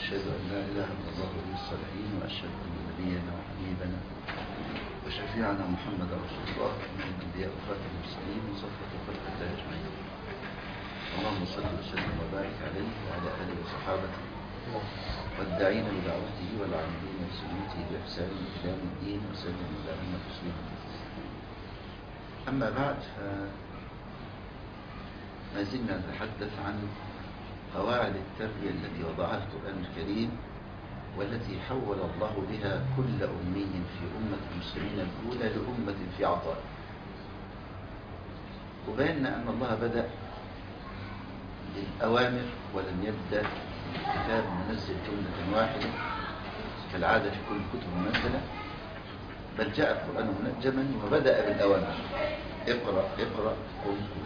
أشهد أن لا إله إلا الله ولي الصالحين وأشهد أن نبينا وحبيبنا وشفيعنا محمد رسول الله من الأنبياء وخاتم المرسلين وصفوة خلق الله أجمعين اللهم صل وسلم وبارك عليه وعلى آله وصحابته والداعين بدعوته والعاملين بسنته بإحسان إلى يوم الدين وسلم اللهم تسليما أما بعد فما زلنا نتحدث عن قواعد التربية التي وضعها القرآن الكريم والتي حول الله بها كل أمي في أمة المسلمين الأولى لأمة في عطاء وبينا أن الله بدأ بالأوامر ولم يبدأ كتاب منزل جملة واحدة كالعادة في كل الكتب المنزلة بل جاء القرآن منجما وبدأ بالأوامر اقرأ اقرأ قم قم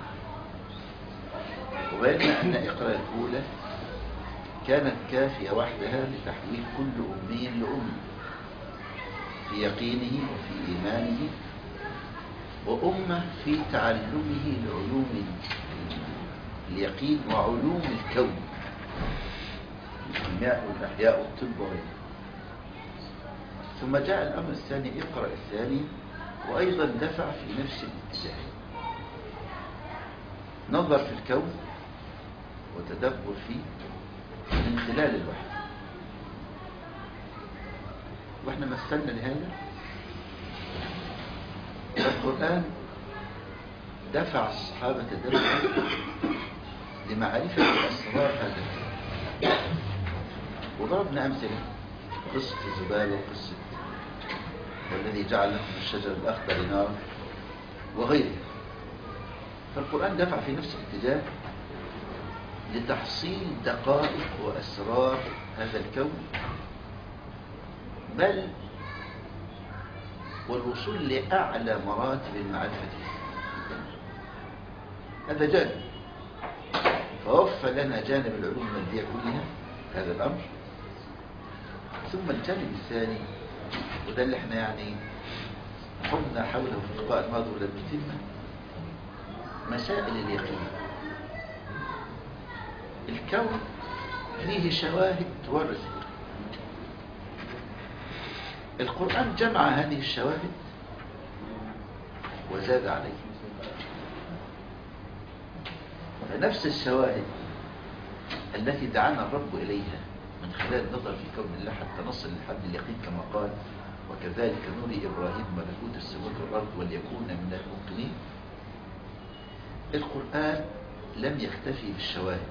وبينا أن إقرأ الأولى كانت كافية وحدها لتحويل كل أمي لأم في يقينه وفي إيمانه وأمة في تعلمه لعلوم اليقين وعلوم الكون الكيمياء والأحياء والطب وغيره ثم جاء الأمر الثاني اقرأ الثاني وأيضا دفع في نفس الاتجاه نظر في الكون وتدبر فيه من خلال الوحي واحنا مثلنا لهذا القرآن دفع الصحابة دفعا لمعرفة أسرار هذا الكون وضربنا أمثلة قصة الزبال وقصة والذي جعل لكم الشجر الأخضر نارا وغيرها فالقرآن دفع في نفس الاتجاه لتحصيل دقائق وأسرار هذا الكون بل والوصول لأعلى مراتب المعرفة هذا جانب فوفى لنا جانب العلوم المادية كلها هذا الأمر ثم الجانب الثاني وده اللي احنا يعني حمنا حوله في اللقاء الماضي ولم يتم مسائل اليقين الكون فيه شواهد تورث القرآن جمع هذه الشواهد وزاد عليه فنفس الشواهد التي دعانا الرب إليها من خلال النظر في كون الله حتى نصل لحد اليقين كما قال وكذلك نري إبراهيم ملكوت السماوات والأرض وليكون من الموقنين القرآن لم يكتفي بالشواهد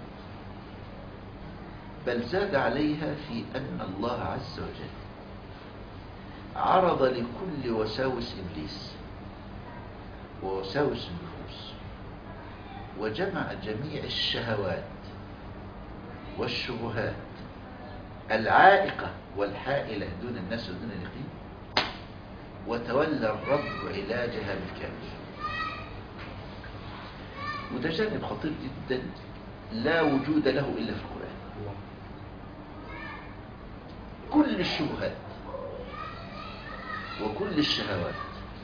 بل زاد عليها في أن الله عز وجل عرض لكل وساوس إبليس ووساوس النفوس وجمع جميع الشهوات والشبهات العائقة والحائلة دون الناس ودون اليقين وتولى الرب علاجها بالكامل وده جانب خطير جدا لا وجود له إلا في القرآن كل الشبهات وكل الشهوات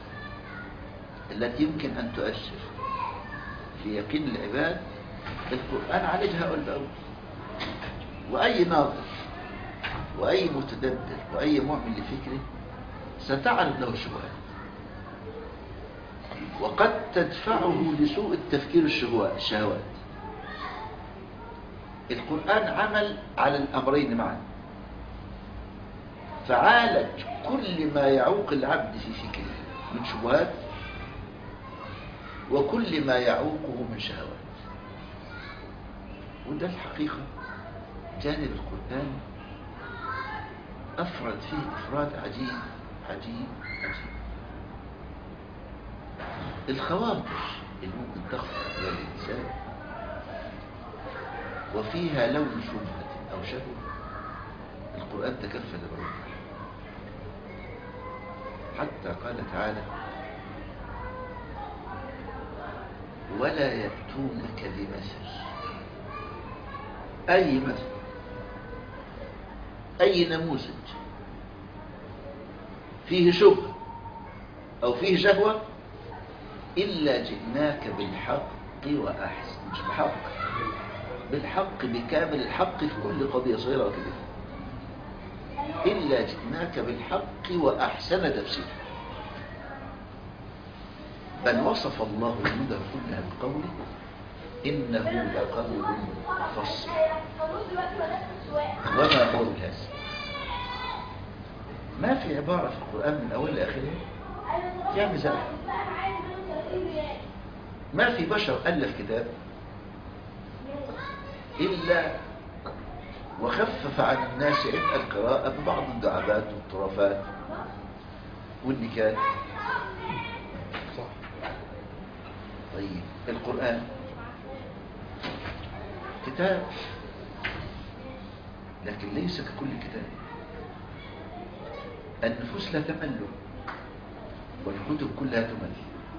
التي يمكن أن تؤثر في يقين العباد القرآن عالجها أول بأول وأي ناظر وأي متدبر وأي مؤمن لفكره ستعرض له الشبهات وقد تدفعه لسوء التفكير الشهوات القرآن عمل على الأمرين معا فعالج كل ما يعوق العبد في فكره من شبهات وكل ما يعوقه من شهوات وده الحقيقة جانب القرآن أفرد فيه إفراد عجيب عجيب عجيب الخواطر اللي ممكن تخطر على الإنسان وفيها لون شبهة أو شهوة القرآن تكفل بالرد حتى قال تعالى ولا يأتونك بمثل أي مثل أي نموذج فيه شبه أو فيه شهوة إلا جئناك بالحق وأحسن مش بحق بالحق بكامل الحق في كل قضية صغيرة وكبيرة إلا جئناك بالحق وأحسن تفسير بل وصف الله الهدى كلها بقوله إنه لقول فصل وما هو الهزل ما في عبارة في القرآن من أول لآخره فيها مزاح ما في بشر ألف كتاب إلا وخفف عن الناس عبء القراءة ببعض الدعابات والطرفات والنكات صح طيب القرآن كتاب لكن ليس ككل كتاب النفوس لا تمل والكتب كلها تمل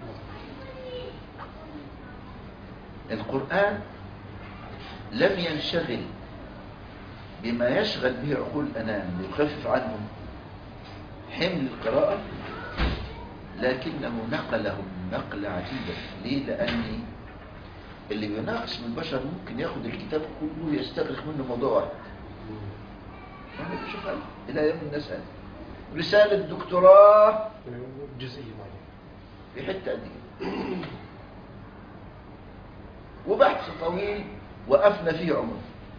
القرآن لم ينشغل بما يشغل به عقول الأنام ليخفف عنهم حمل القراءة لكنه نقلهم نقلة عجيبة ليه لأن اللي بيناقش من البشر ممكن ياخد الكتاب كله يستغرق منه موضوع واحد يعني بشوف إلى يوم الناس هذه رسالة دكتوراه جزئية معينة في حتة قد كده وبحث طويل وأفنى فيه عمر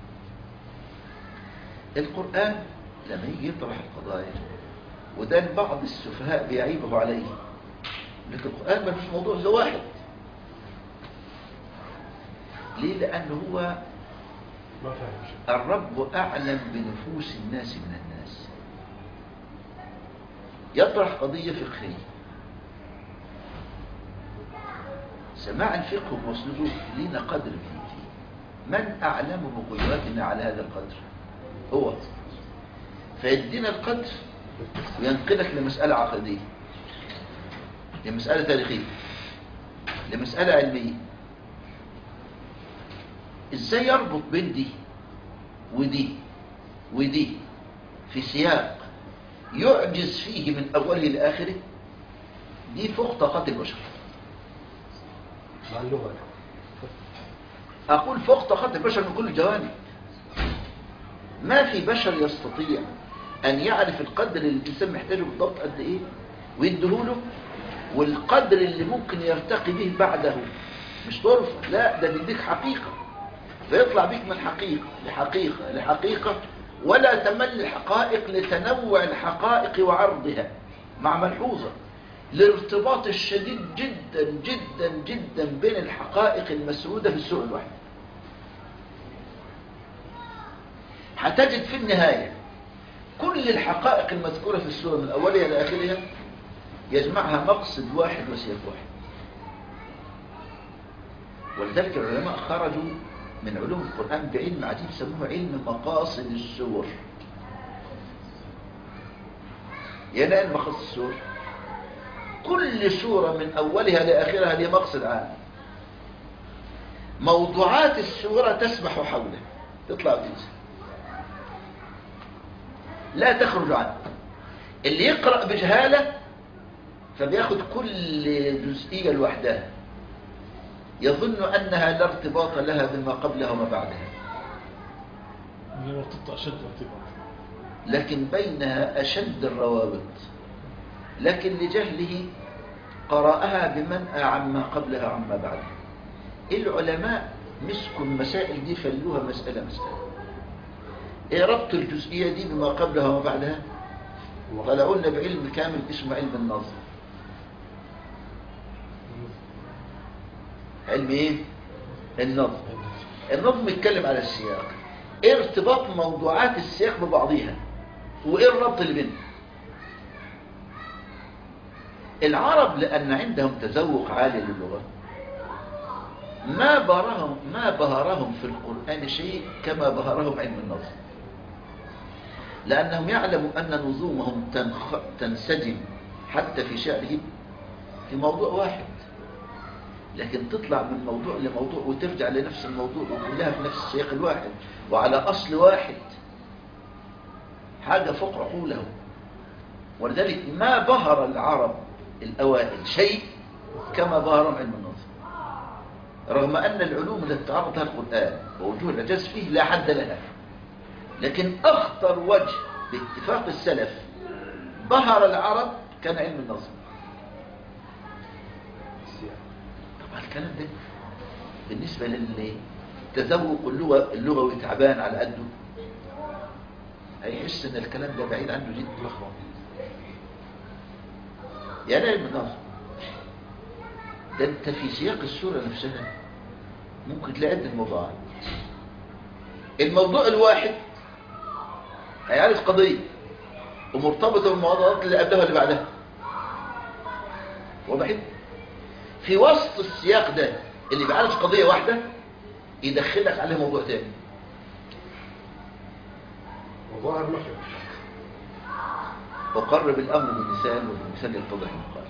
القرآن لما يجي يطرح القضايا وده بعض السفهاء بيعيبه عليه لكن القرآن ما فيش موضوع ده واحد ليه لأنه هو ما فاهم شيء الرب أعلم بنفوس الناس من الناس يطرح قضية فقهية سماع الفقه ومسلوبه لنا قدر فيه من أعلم بقدراتنا على هذا القدر هو فيدينا القدر وينقلك لمسألة عقدية لمسألة تاريخية لمسألة علمية ازاي يربط بين دي ودي ودي في سياق يعجز فيه من أوله لآخره دي فوق طاقات البشر مع اللغة أقول فوق طاقات البشر من كل الجوانب ما في بشر يستطيع أن يعرف القدر اللي الإنسان محتاجه بالضبط قد إيه ويديهوله والقدر اللي ممكن يرتقي به بعده مش طرفة لا ده بيديك حقيقة فيطلع بيك من حقيقة لحقيقة لحقيقة ولا تمل الحقائق لتنوع الحقائق وعرضها مع ملحوظة الارتباط الشديد جدا جدا جدا بين الحقائق المسرودة في السوق الواحد هتجد في النهاية كل الحقائق المذكورة في السورة من أولها لآخرها يجمعها مقصد واحد وسياق واحد ولذلك العلماء خرجوا من علوم القرآن بعلم عجيب سموه علم مقاصد السور يعني علم مقاصد السور كل سورة من أولها لآخرها لها مقصد عام موضوعات السورة تسبح حوله تطلع وتنزل لا تخرج عنه اللي يقرأ بجهالة فبياخد كل جزئية لوحدها يظن أنها لا ارتباط لها بما قبلها وما بعدها من ارتبط أشد ارتباط لكن بينها أشد الروابط لكن لجهله قرأها بمنأى عما قبلها عما بعدها العلماء مسكوا المسائل دي فلوها مسألة مسألة ايه ربط الجزئية دي بما قبلها وما بعدها طلعوا لنا بعلم كامل اسمه علم النظم علم ايه النظم النظم يتكلم على السياق ايه ارتباط موضوعات السياق ببعضها وايه الربط اللي بينهم العرب لان عندهم تذوق عالي للغه ما بهرهم ما بهرهم في القران شيء كما بهرهم علم النظم لانهم يعلموا ان نظومهم تنخ... تنسجم حتى في شعرهم في موضوع واحد لكن تطلع من موضوع لموضوع وترجع لنفس الموضوع وكلها في نفس السياق الواحد وعلى أصل واحد حاجة فوق عقولهم ولذلك ما بهر العرب الأوائل شيء كما بهرهم علم النظم رغم أن العلوم التي تعرض لها القرآن ووجوه الإعجاز فيه لا حد لها لكن أخطر وجه باتفاق السلف ظهر العرب كان علم النظم السياق طبعا الكلام ده بالنسبة للتذوق اللغة اللغوي تعبان على قده هيحس ان الكلام ده بعيد عنه جدا لخبط يعني علم النظم ده انت في سياق السورة نفسها ممكن تلاقي عدة موضوعات الموضوع الواحد هيعرف قضية ومرتبطة بالموضوعات اللي قبلها واللي بعدها واضح في وسط السياق ده اللي بيعرف قضية واحدة يدخلك عليه موضوع تاني وظاهر مخرج وقرب الأمر بالمثال والمثال يتضح المقال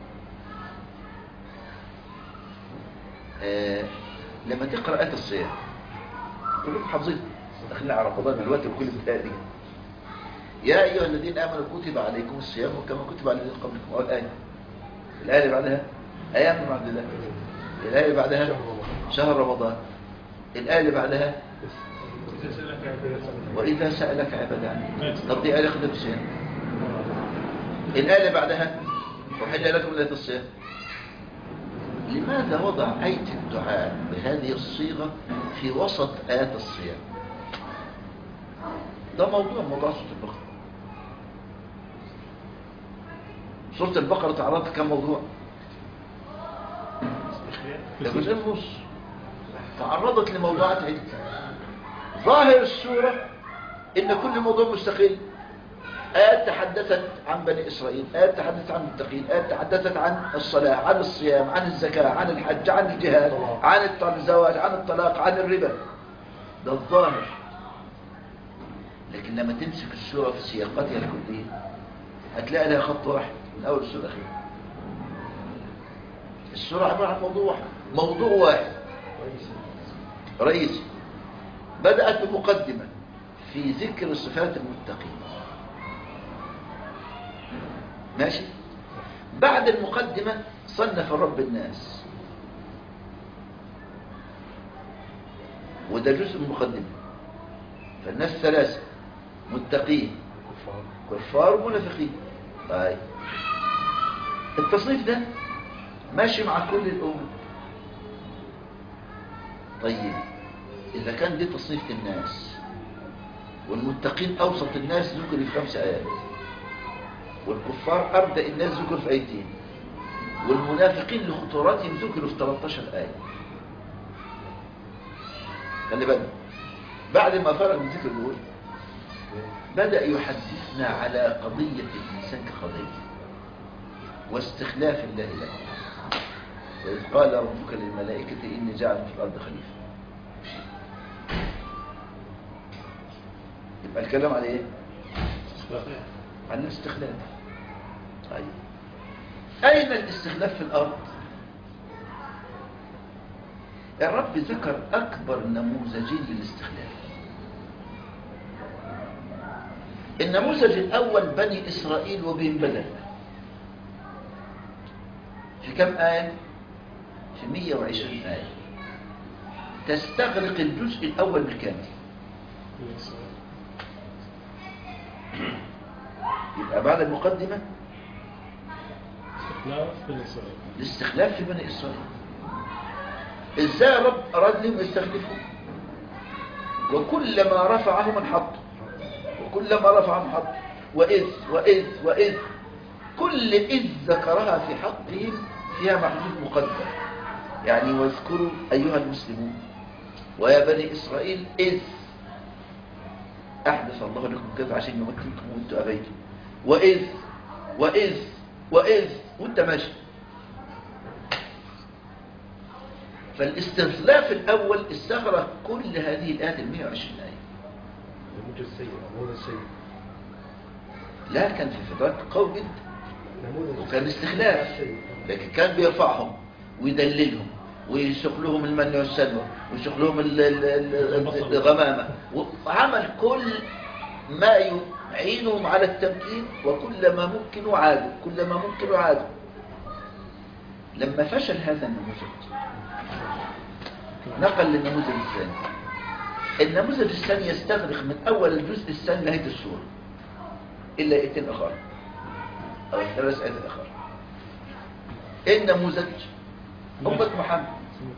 آه لما تقرأ آية الصيام كلكم حافظين داخلين على رمضان دلوقتي وكل الآية دي يا أيها الذين آمنوا كتب عليكم الصيام كما كتب على الذين قبلكم أول آية الآية اللي بعدها أيام من عبد الله الآية اللي بعدها شهر رمضان. شهر رمضان الآية اللي بعدها إذا سألك عبادة وإذا سألك عباد عني طب دي آية خدمة الصيام الآية اللي بعدها وحل لكم ليلة الصيام لماذا وضع آية الدعاء بهذه الصيغة في وسط آيات الصيام ده موضوع موضوع سورة البقرة سورة البقرة تعرضت كم موضوع ده جزء ونص تعرضت لموضوعات عدة ظاهر السورة إن كل موضوع مستقل آيات تحدثت عن بني إسرائيل آيات تحدثت عن المتقين آيات تحدثت عن الصلاة عن الصيام عن الزكاة عن الحج عن الجهاد عن الط- الزواج عن الطلاق عن الربا ده الظاهر لكن لما تمسك السورة في سياقاتها الكلية هتلاقي لها خط واحد من أول السورة الأخيرة السورة عبارة عن موضوع واحد موضوع واحد رئيسي رئيسي بدأت بمقدمة في ذكر صفات المتقين ماشي بعد المقدمة صنف الرب الناس وده جزء من المقدمة فالناس ثلاثة متقين كفار كفار ومنافقين طيب التصنيف ده ماشي مع كل الأمم طيب إذا كان دي تصنيف الناس والمتقين أوسط الناس ذكر في خمس آيات والكفار أردأ الناس ذكر في آيتين والمنافقين لخطوراتهم ذكروا في 13 آية خلي بالك بعد ما فرغ من ذكر الأول بدأ يحدثنا على قضية الإنسان كقضية واستخلاف الله له وإذ قال ربك للملائكة إني جاعل في الأرض خليفة يبقى الكلام على إيه؟ عن الاستخلاف طيب أين الاستخلاف في الأرض؟ الرب ذكر أكبر نموذجين للاستخلاف النموذج الأول بني إسرائيل وبين بدل في كم آية؟ في 120 آية تستغرق الجزء الأول بالكامل يبقى بعد المقدمة استخلاف بني إسرائيل الاستخلاف في بني إسرائيل إزاي الرب أراد لهم يستخلفوا وكلما رفعهم انحطوا وكلما رفعهم انحطوا وإذ وإذ وإذ كل إذ ذكرها في حقهم فيها محدود مقدر يعني واذكروا أيها المسلمون ويا بني إسرائيل إذ أحدث الله لكم كذا عشان يمكنكم وانتوا أبيتم وإذ وإذ وإذ وانت ماشي فالاستخلاف الأول استغرق كل هذه الآيات ال 120 آية نموذج السيء نموذج السيء لا كان في فترات قوي جدا نموذج وكان استخلاف السيء. لكن كان بيرفعهم ويدللهم ويسوق لهم المن والسلوى ويسوق لهم ال- ال- ال- الغمامة وعمل كل ما يعينهم على التمكين وكلما ممكن عادوا كلما ممكن عادوا لما فشل هذا النموذج نقل للنموذج الثاني النموذج الثاني يستغرق من أول الجزء الثاني لنهاية السورة إلا آيتين أخرى أو ثلاث آيات أخرى النموذج أمة محمد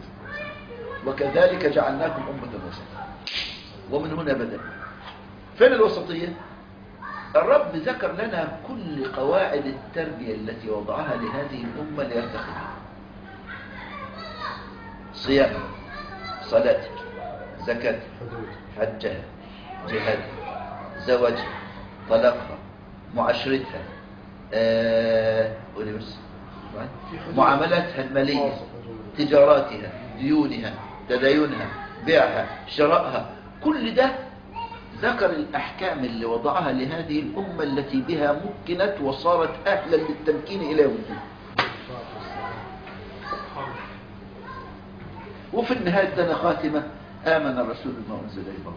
وكذلك جعلناكم أمة وسطا ومن هنا بدأ فين الوسطية الرب ذكر لنا كل قواعد التربية التي وضعها لهذه الأمة ليرتقي صيام صلاتك زكاتك حدود حجها جهادها زواجها طلاقها معاشرتها آه... قولي بس في حدود. معاملاتها المالية خاصة حدود. تجاراتها ديونها تداينها بيعها شرائها كل ده ذكر الأحكام اللي وضعها لهذه الأمة التي بها مكنت وصارت أهلا للتمكين إلى يوم الدين وفي النهاية دنا خاتمة آمن الرسول بما أنزل إليه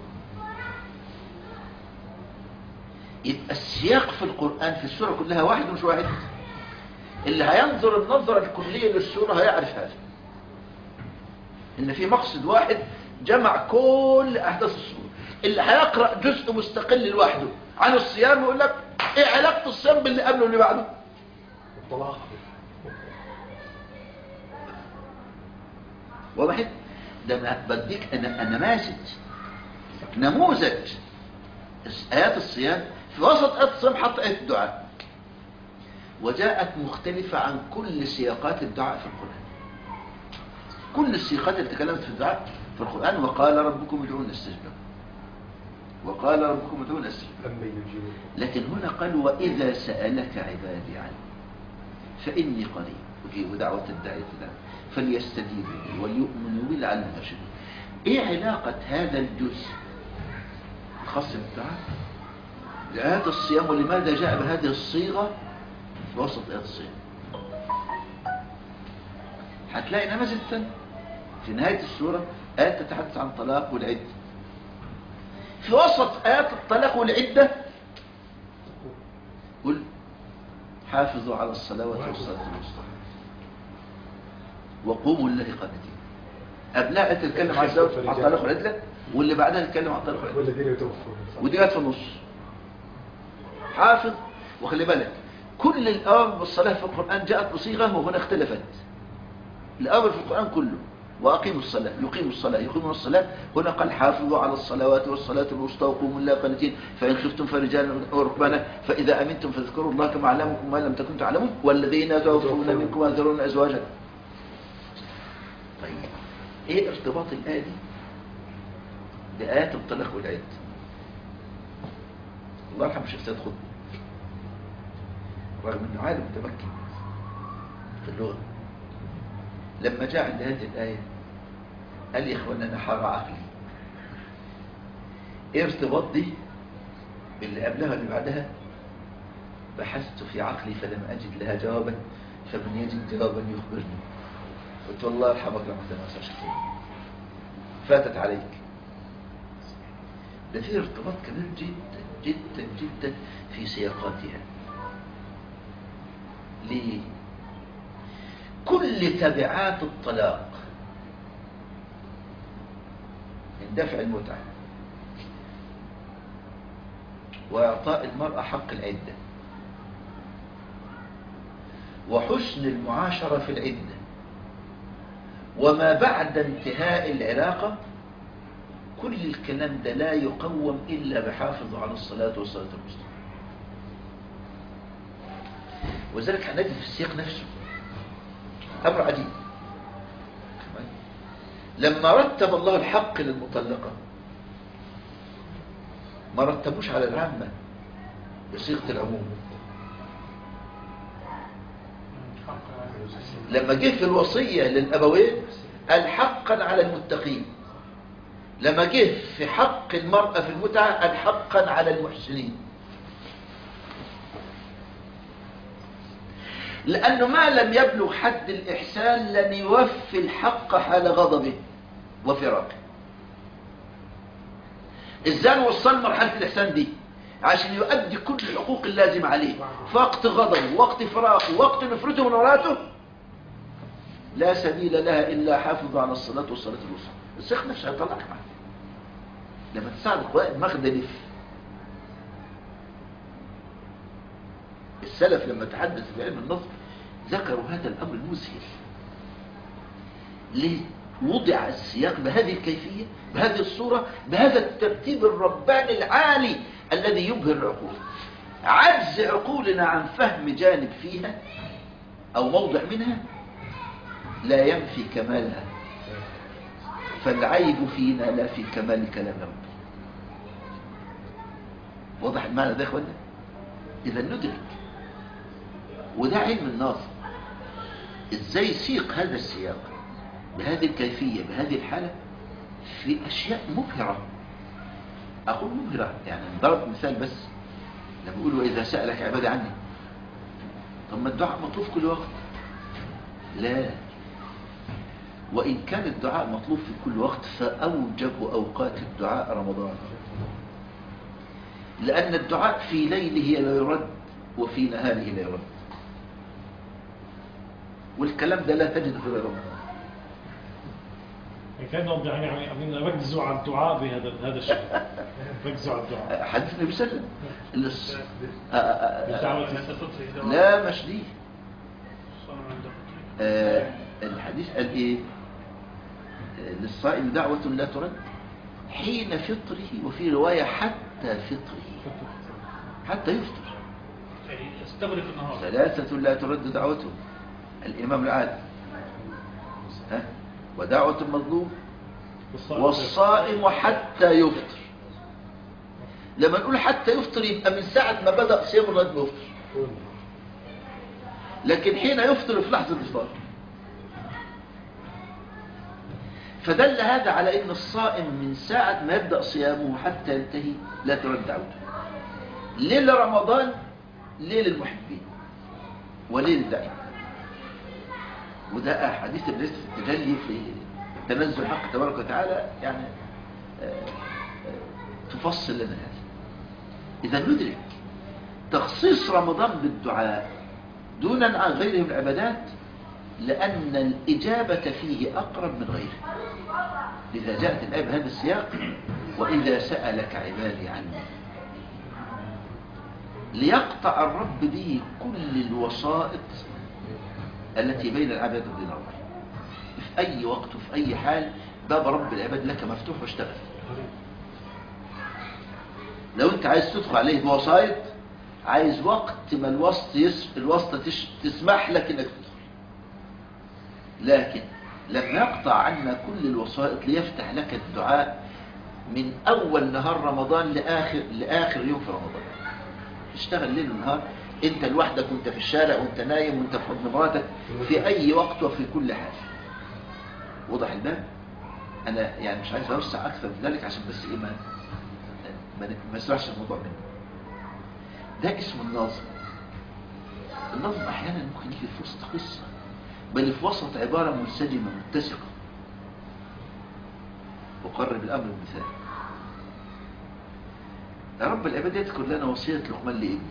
يبقى السياق في القرآن في السورة كلها واحد مش واحد اللي هينظر النظرة الكلية للسورة هيعرف هذا إن في مقصد واحد جمع كل أحداث السورة اللي هيقرأ جزء مستقل لوحده عن الصيام يقول لك إيه علاقة الصيام باللي قبله واللي بعده الطلاق واضح ده أنا بديك أنا نماذج نموذج آيات الصيام في وسط آيات الصيام حط آية الدعاء وجاءت مختلفة عن كل سياقات الدعاء في القرآن كل السياقات اللي تكلمت في الدعاء في القرآن وقال ربكم ادعوني استجب لكم وقال ربكم ادعوني استجب لكم أما يجيب لكن هنا قال وإذا سألك عبادي عني فإني قريب أجيب دعوة الداعية له فليستجيبوا لي وليؤمنوا بي لعلهم يرشدون إيه علاقة هذا الجزء الخاص بالدعاء لآيات الصيام ولماذا جاء بهذه الصيغة في وسط آيات الصيام هتلاقي نماذج ثانية في نهاية السورة آيات تتحدث عن الطلاق والعدة في وسط آيات الطلاق والعدة قل حافظوا على الصلوات والصلاة الوسطى وقوموا لله قانتين قبلها تتكلم عن الزواج عن الطلاق والعدة واللي بعدها تتكلم عن الطلاق والعدة والذين يتوفون ودي جت في النص حافظ وخلي بالك كل الأوامر بالصلاة في القرآن جاءت بصيغة وهنا اختلفت الأمر في القرآن كله وأقيموا الصلاة يقيموا الصلاة يقيموا الصلاة هنا قال حافظوا على الصلوات والصلاة الوسطى وقوموا الله قانتين فإن خفتم فرجالا وركبانا فإذا أمنتم فاذكروا الله كما علمكم ما لم تكن تعلمون والذين يتوفون منكم ويذرون أزواجا طيب إيه ارتباط الآية دي بآيات الطلاق والعد الله يرحم الشيخ سيد خطبه رغم انه عالم متمكن في اللغة لما جاء عند هذه الآية قال يا إخوانا أنا حار عقلي إيه ارتباط دي باللي قبلها واللي بعدها بحثت في عقلي فلم أجد لها جوابا فمن يجد جوابا يخبرني قلت والله يرحمك لما تنساش كده فاتت عليك ده في ارتباط كبير جدا جدا جدا في سياقاتها ليه كل تبعات الطلاق من دفع المتعة وإعطاء المرأة حق العدة وحسن المعاشرة في العدة وما بعد انتهاء العلاقة كل الكلام ده لا يقوم إلا بحافظ على الصلاة والصلاة الوسطى وذلك هنجد في السياق نفسه أمر عجيب لما رتب الله الحق للمطلقة ما رتبوش على العامة بصيغة العموم لما جه في الوصية للأبوين قال حقا على المتقين لما جه في حق المرأة في المتعة قال حقا على المحسنين لأنه ما لم يبلغ حد الإحسان لن يوفي الحق حال غضبه وفراقه إزاي وصل مرحلة الإحسان دي عشان يؤدي كل الحقوق اللازمة عليه في وقت غضبه وقت فراقه وقت نفرته من وراته لا سبيل لها إلا حافظ على الصلاة والصلاة الوسطى الشيخ نفسه هيطلعك معاه لما تساعد القوائد دماغ ده لف السلف لما تحدث في علم النصب ذكروا هذا الأمر المذهل ليه؟ وضع السياق بهذه الكيفية بهذه الصورة بهذا الترتيب الرباني العالي الذي يبهر العقول عجز عقولنا عن فهم جانب فيها أو موضع منها لا ينفي كمالها فالعيب فينا لا في كمال كلام ربنا واضح المعنى ده يا اخوانا اذا ندرك وده علم الناظر ازاي يسيق هذا السياق بهذه الكيفية بهذه الحالة في اشياء مبهرة اقول مبهرة يعني ضرب مثال بس لما يقول واذا سألك عبادي عني طب ما الدعاء مطلوب كل وقت لا وإن كان الدعاء مطلوب في كل وقت فأوجب أوقات الدعاء رمضان لأن الدعاء في ليله لا يرد وفي نهاره لا يرد والكلام ده لا تجد في غير رمضان كانهم يعني يعني ركزوا على الدعاء بهذا هذا الشيء ركزوا على الدعاء حديث النبي صلى الله عليه وسلم الص- آه، آه، آه، بالدعوة لا مش دي آه، الحديث قال ايه آه، للصائم دعوة لا ترد حين فطره وفي رواية حتى فطره حتى يفطر استغرق النهار ثلاثة لا ترد دعوتهم الإمام العادل ها ودعوة المظلوم والصائم حتى يفطر لما نقول حتى يفطر يبقى من ساعة ما بدأ صيام الرد يفطر لكن حين يفطر في لحظة الإفطار فدل هذا على أن الصائم من ساعة ما يبدأ صيامه حتى ينتهي لا ترد دعوته ليل رمضان ليل المحبين وليل الدائم وده أحاديث الرزق تجلي في تنزل حق تبارك وتعالى يعني آه، آه، تفصل لنا هذا إذا ندرك تخصيص رمضان بالدعاء دون عن غيره من العبادات لأن الإجابة فيه أقرب من غيره لذا جاءت الآية بهذا السياق وإذا سألك عبادي عني ليقطع الرب به كل الوسائط التي بين العباد وبين ربه في أي وقت وفي أي حال باب رب العباد لك مفتوح واشتغل لو انت عايز تدخل عليه بوسائط عايز وقت ما الوسط يس... الوسطى تش... تسمح لك انك تدخل لكن لما يقطع عنا كل الوسائط ليفتح لك الدعاء من اول نهار رمضان لاخر لاخر يوم في رمضان اشتغل ليل ونهار انت لوحدك وانت في الشارع وانت نايم وانت في حضن مراتك في اي وقت وفي كل حال وضح الباب انا يعني مش عايز اوسع اكثر من ذلك عشان بس ايه ما ما ما يسرعش الموضوع منه ده اسمه النظم النظم احيانا ممكن يجي في وسط قصه بل في وسط عباره منسجمه متسقه وقرب الامر بمثال يا رب العباد يذكر لنا وصيه لقمان لابنه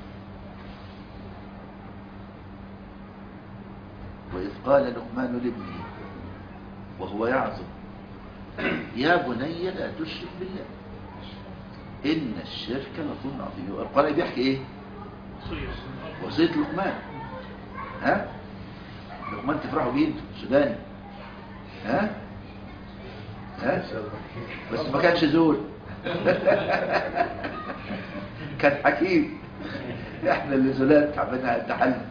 وإذ قال لقمان لابنه وهو يعظم يا بني لا تشرك بالله إن الشرك لظلم عظيم القرآن بيحكي إيه وصية لقمان ها لقمان تفرحوا بيه انتوا سوداني ها ها بس ما كانش زول كان حكيم احنا اللي زولات عملنا التحلل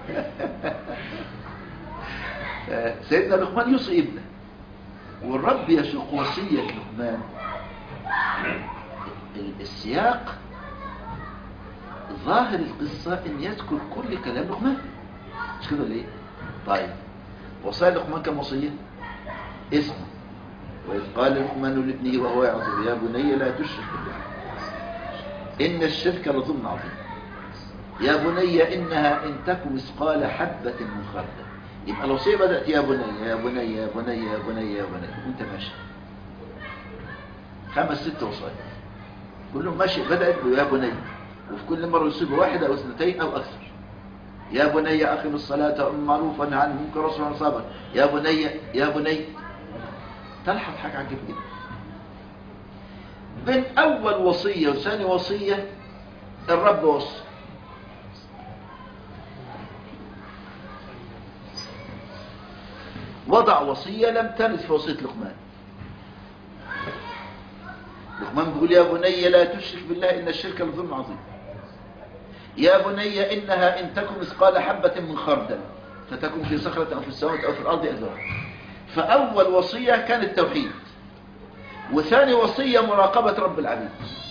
سيدنا لقمان يوصي ابنه والرب يسوق وصية لقمان السياق ظاهر القصة ان يذكر كل كلام لقمان مش كده ليه طيب وصايا لقمان كم وصية اسمه وإذ قال لقمان لابنه وهو يعظم يا بني لا تشرك بالله إن الشرك لظلم عظيم يا بني إنها إن تك مثقال حبة من خردل يبقى الوصية بدأت يا بني يا بني يا بني يا بني يا بني وانت ماشي خمس ست وصايا كلهم ماشي بدأت يا بني وفي كل مرة يصيب واحدة أو اثنتين أو أكثر يا بني أقم الصلاة أم معروف ونهى عن المنكر واصبر عن صبر يا بني يا بني تلحظ حاجة عجيبة جدا بين أول وصية وثاني وصية الرب وصى وضع وصية لم ترد في وصية لقمان لقمان بيقول يا بني لا تشرك بالله إن الشرك لظلم عظيم يا بني إنها إن تكن مثقال حبة من خردل فتكن في صخرة أو في السماوات أو في الأرض أذرها فأول وصية كان التوحيد وثاني وصية مراقبة رب العالمين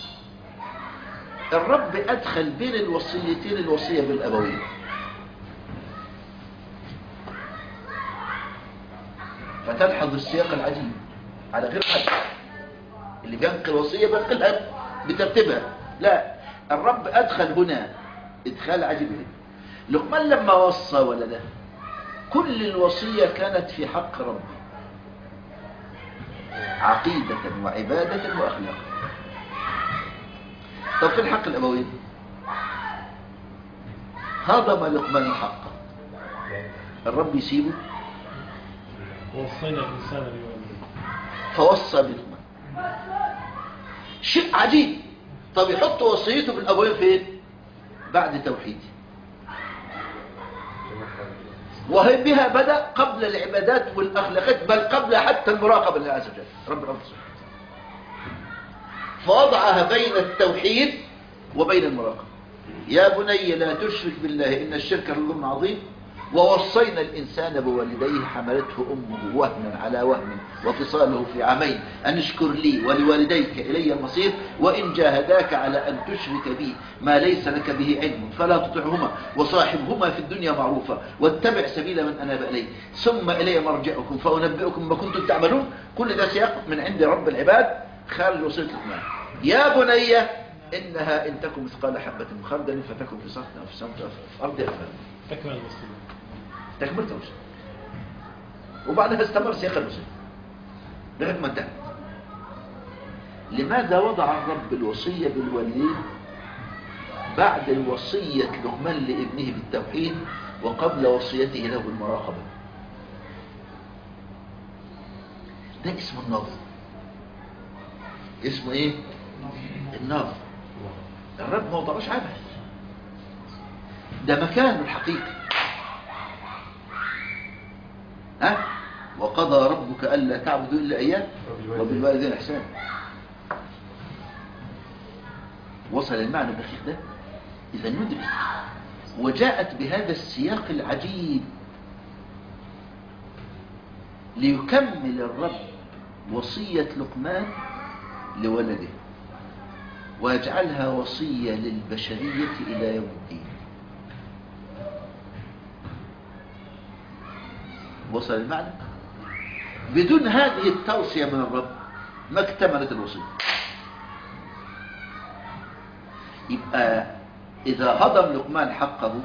الرب أدخل بين الوصيتين الوصية بالأبوين فتلحظ السياق العجيب على غير حد اللي بينقل وصية بينقلها بترتيبها لا الرب أدخل هنا إدخال عجيب جدا لقمان لما وصى ولده كل الوصية كانت في حق ربه عقيدة وعبادة وأخلاق طب في الحق الأبوين هضم لقمان الحق الرب يسيبه وصينا الإنسان بوالديه فوصى بلقمان شيء عجيب طب يحط وصيته بالأبوين فين بعد توحيده وهي بها بدأ قبل العبادات والأخلاقات بل قبل حتى المراقبة لله عز وجل رب العالمين فوضعها بين التوحيد وبين المراقبة يا بني لا تشرك بالله إن الشرك لظلم عظيم ووصينا الإنسان بوالديه حملته أمه وهنا على وهن وفصاله في عامين أن اشكر لي ولوالديك إلي المصير وإن جاهداك على أن تشرك بي ما ليس لك به علم فلا تطعهما وصاحبهما في الدنيا معروفا واتبع سبيل من أناب إلي ثم إلي مرجعكم فأنبئكم ما كنتم تعملون كل ده سياق من عند رب العباد خارج وصية لقمان يا بني إنها إن تكن مثقال حبة من خردل فتكن في صخر أو في سمت أو في أرض أفهم تكمل المسلمين تكملت الوصية وبعدها استمر سياق الوصية لغاية ما انتهت لماذا وضع الرب الوصية بالوالدين بعد الوصية لقمان لابنه بالتوحيد وقبل وصيته له بالمراقبة ده اسمه النظم اسمه ايه النظم الرب ما وضعوش عبث ده مكانه الحقيقي ها وقضى ربك ألا تعبدوا إلا إياه وبالوالدين إحسانا وصل المعنى الدقيق ده إذا ندرك وجاءت بهذا السياق العجيب ليكمل الرب وصية لقمان لولده ويجعلها وصية للبشرية إلى يوم الدين وصل المعنى بدون هذه التوصية من الرب ما اكتملت الوصية يبقى إذا هضم لقمان حقه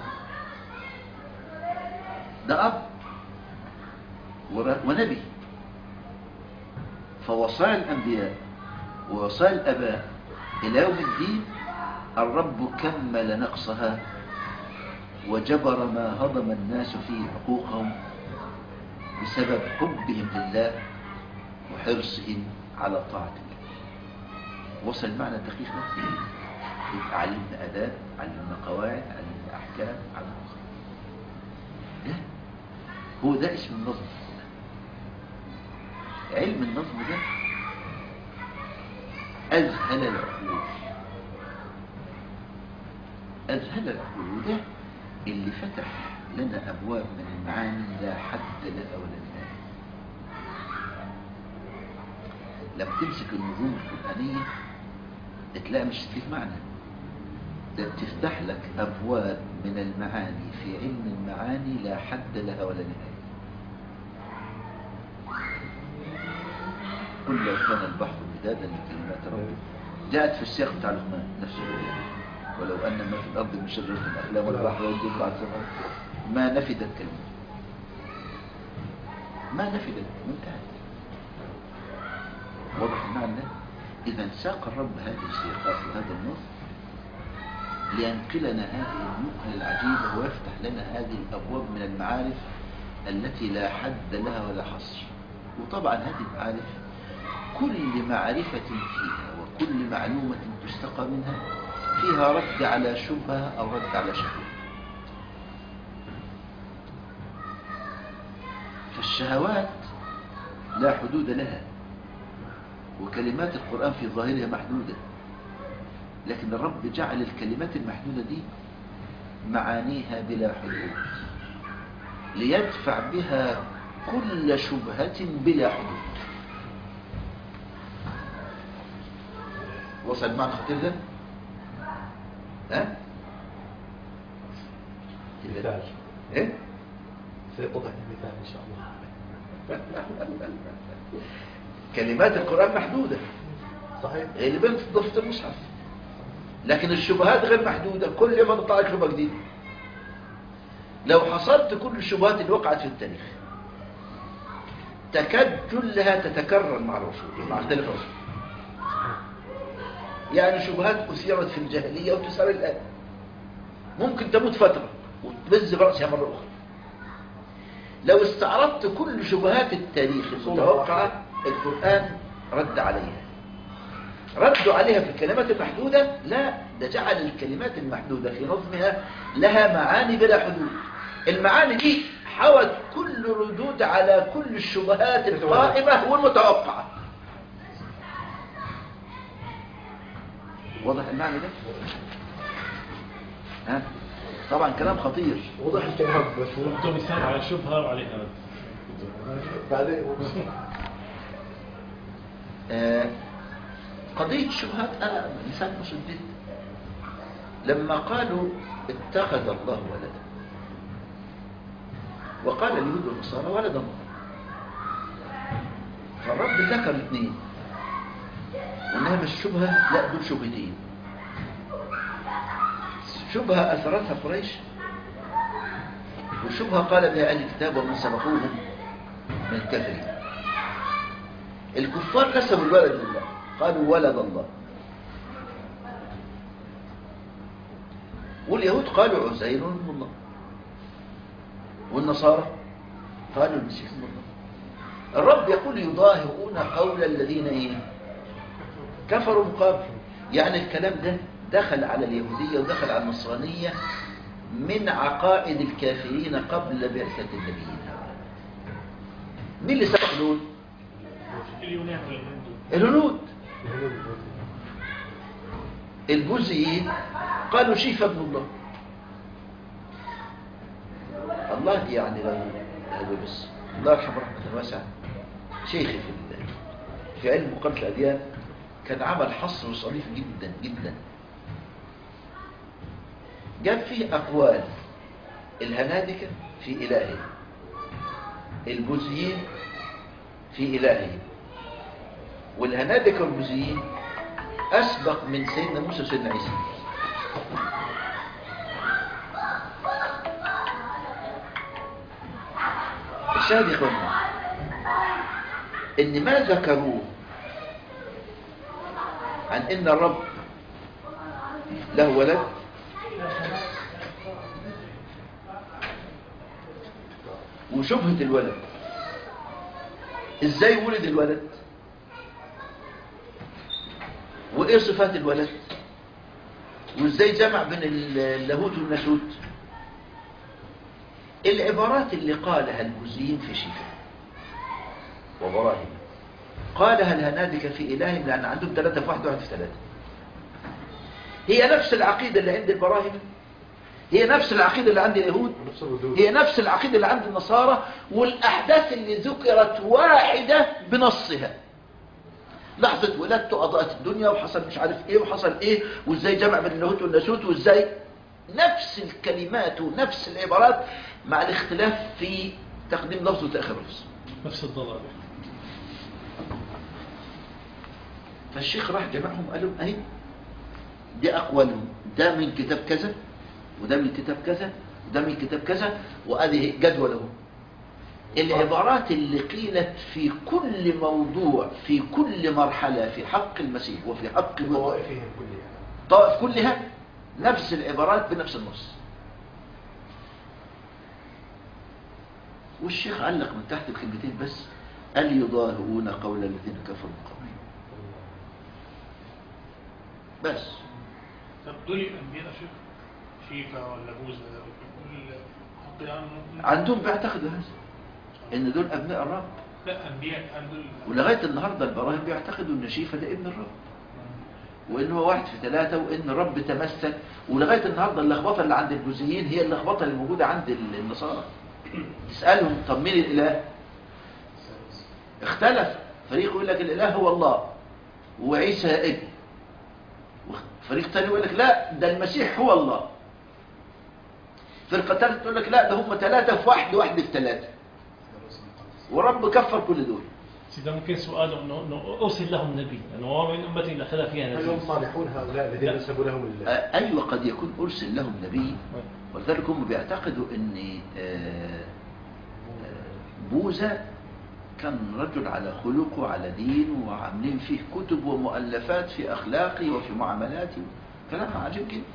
ده أب ور- ونبي فوصايا الأنبياء ووصايا الأباء إلى يوم الدين الرب كمل نقصها وجبر ما هضم الناس فيه حقوقهم بسبب حبهم لله وحرصهم على طاعة الله وصل المعنى الدقيق ده يبقى علمنا أداب علمنا قواعد علمنا أحكام علمنا ده هو ده اسم النظم علم النظم ده أذهل العقول أذهل العقول وده اللي فتح لنا أبواب من المعاني لا حد لها ولا نهاية لما تمسك النظوم القرآنية تلاقي مش فيه معنى ده بتفتح لك أبواب من المعاني في علم المعاني لا حد لها ولا نهاية قل لو كان البحر مدادا لكلمات ربي جاءت في السياق بتاع لقمان نفسه ولو أن ما في الأرض من شجرة أقلام والبحر والجن بعد سبع ما نفدت كلمة ما نفدت وانتهت واضح المعنى ده إذا ساق الرب هذه السياقات وهذا النص لينقلنا هذه النقلة العجيبة ويفتح لنا هذه الأبواب من المعارف التي لا حد لها ولا حصر وطبعا هذه المعارف كل معرفة فيها وكل معلومة تستقى منها فيها رد على شبهة أو رد على شهوة الشهوات لا حدود لها وكلمات القرآن في ظاهرها محدودة لكن الرب جعل الكلمات المحدودة دي معانيها بلا حدود ليدفع بها كل شبهة بلا حدود وصل معنى خطير ده؟ ها؟ مثال ايه؟ سيتضح المثال إن شاء الله كلمات القرآن محدودة صحيح هي اللي بين ضفة المصحف لكن الشبهات غير محدودة كل يوم تطلع لك شبهة جديدة لو حصرت كل الشبهات اللي وقعت في التاريخ تكاد كلها تتكرر مع الرسول مع اختلاف الرسول يعني شبهات أثيرت في الجاهلية وتسأل الآن ممكن تموت فترة وتبز برأسها مرة أخرى لو استعرضت كل شبهات التاريخ المتوقعة القرآن رد عليها ردوا عليها في الكلمات المحدودة لا ده جعل الكلمات المحدودة في نظمها لها معاني بلا حدود المعاني دي حوت كل ردود على كل الشبهات القائمة والمتوقعة واضح المعنى ده؟ ها؟ طبعا كلام خطير وضح الكلام بس هو- بدهم مثال على شبهة وعليها رد بعدين آه، قضية الشبهات أنا إنسان مسدد لما قالوا اتخذ الله ولدا وقال اليهود والنصارى ولد الله فالرب ذكر الاثنين وانها مش شبهه لا دول شبهتين شبهه اثرتها قريش وشبهه قال بها اهل الكتاب ومن سبقوهم من الكافرين الكفار نسبوا الولد لله قالوا ولد الله واليهود قالوا عزير ابن الله والنصارى قالوا المسيح ابن الله الرب يقول يضاهئون قول الذين ايه كفروا مقابل يعني الكلام ده دخل على اليهودية ودخل على النصرانية من عقائد الكافرين قبل بعثة النبيين مين اللي سبق دول اليونان والهند الهنود البوذيين قالوا شيف ابن الله الله يعني لو هذا بس الله يرحمه رحمة واسعة شيخي في ال- في علم مقارنة الأديان كان عمل حصر صريف جدا جدا جاب فيه أقوال الهنادكة في إلههم البوذيين في إلههم والهنادكة والبوذيين أسبق من سيدنا موسى وسيدنا عيسى الشاهد يا إخوانا إن ما ذكروه عن إن الرب له ولد وشبهة الولد إزاي ولد الولد وإيه صفات الولد وإزاي جمع بين اللاهوت والناسوت العبارات اللي قالها البوذيين في شفاء وبراهيم قالها الهنادكة في إلههم لأن عندهم ثلاثة في واحد واحد في ثلاثة هي نفس العقيدة اللي عند البراهيم هي نفس العقيدة اللي عند اليهود نفس الردود هي نفس العقيدة اللي عند النصارى والأحداث اللي ذكرت واحدة بنصها لحظة ولادته أضاءت الدنيا وحصل مش عارف ايه وحصل ايه وازاي جمع بين اللاهوت والناسوت وازاي نفس الكلمات ونفس العبارات مع الاختلاف في تقديم لفظ وتأخير لفظ نفس الضلال فالشيخ راح جمعهم قال لهم اهي دي اقوالهم ده من كتاب كذا وده من كتاب كذا وده من كتاب كذا وادي جدوله العبارات اللي قيلت في كل موضوع في كل مرحلة في حق المسيح وفي حق طوائفهم كلها طائف كلها نفس العبارات بنفس النص والشيخ علق من تحت بكلمتين بس قال يضاهئون قول الذين كفروا من قبل بس طب دول الانبياء يا شيخ شيفا ولا بوذا كل حط يعني عندهم بيعتقدوا هذا ان دول ابناء الرب لا انبياء قال دول ولغايه النهارده البراهيم بيعتقدوا ان شيفا ده ابن الرب وان هو واحد في ثلاثه وان الرب تمثل ولغايه النهارده اللخبطه اللي عند الجزئيين هي اللخبطه اللي موجوده عند النصارى تسالهم طب مين الاله اختلف فريق يقول لك الاله هو الله وعيسى ابن فريق تاني يقول لك لا ده المسيح هو الله فرقه ثالثه تقول لك لا ده هم ثلاثه في واحد واحد في ثلاثه ورب كفر كل دول سيدا ممكن سؤاله انه انه ارسل لهم نبي لانه هو من امتي اللي اخذها فيها هل هم نبي صالحون هؤلاء الذين لا. نسبوا لهم ال- آه، ايوه قد يكون ارسل لهم نبي ولذلك هم بيعتقدوا ان آه، آه، بوذا كان رجل على خلق وعلى دين وعاملين فيه كتب ومؤلفات في اخلاقه وفي معاملاته كلام عجيب جدا